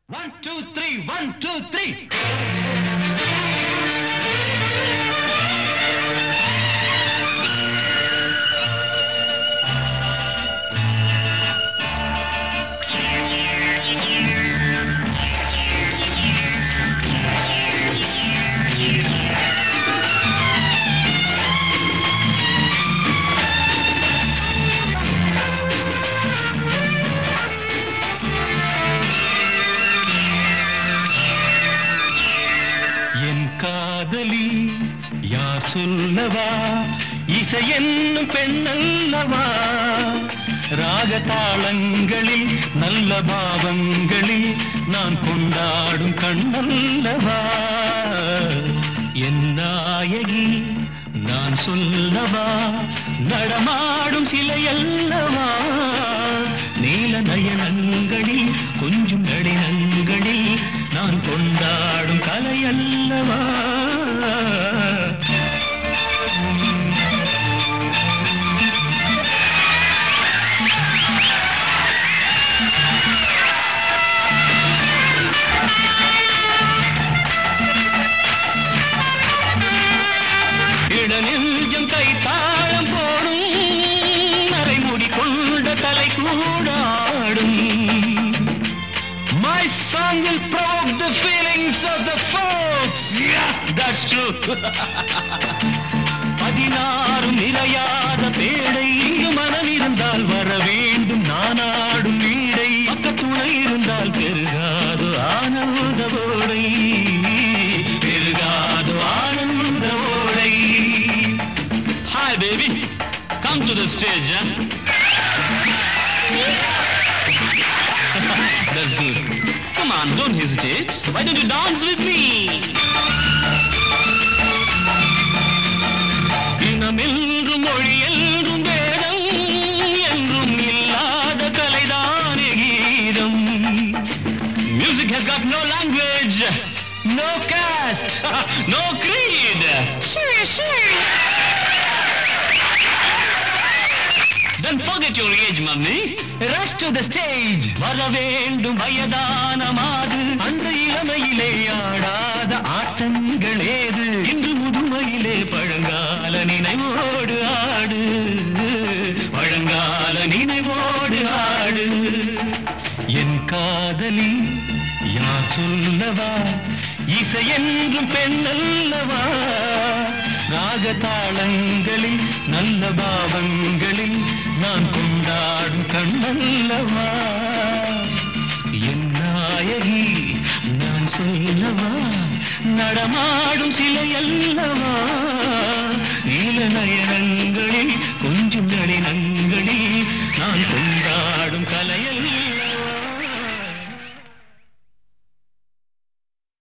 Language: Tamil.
One, two, three, one, two, three. என் காதலி யார் சொல்லவா இசை என்னும் பெண்ணல்லவா ராக தாளங்களில் நல்ல பாவங்களில் நான் கொண்டாடும் கண்ணல்லவா என் நாயகி நான் சொல்லவா நடமாடும் சிலையல்லவா நீல நயனங்களில் கொஞ்சம் நடினங்களில் நான் கொண்டாடும் கலையல்லவா இடநெஞ்சம் கை தாளம் போடும் நரைமுடி கொண்ட தலை கூடாடும் My song will provoke the feelings of the folks. Yeah, that's true. பதினாறு நிறையாத பேடை இங்கு மனம் இருந்தால் வர வேண்டும் நான் ஆடும் வீடை பக்கத்துணை இருந்தால் பெருகாது ஆனந்த ஓடை பெருகாது ஆனந்த ஓடை Hi baby, come to the stage. Huh? That's good. Come on, don't hesitate. Why don't you dance with me? இனமென்றும் மொழி என்றும் வேதம் என்றும் இல்லாத கலைதானே கீதம் Music has got no language, no caste, no creed. Sure, sure. Then forget your age, mummy. Rush to the stage. வர வேண்டும் வயதான மாது அந்த இளமையிலே ஆடாத ஆட்டங்கள் ஏது இன்று முதுமையிலே பழங்கால நினைவோடு ஆடு பழங்கால நினைவோடு ஆடு என் காதலி யார் சொல்லவா இசை என்றும் பெண்ணல்லவா ராக தாளங்களில் நல்ல பாவங்களில் நான் கொண்டாடும் கண்ணல்லவா என் நாயகி நான் சொல்லவா நடமாடும் சிலையல்லவா நீல நயனங்கள்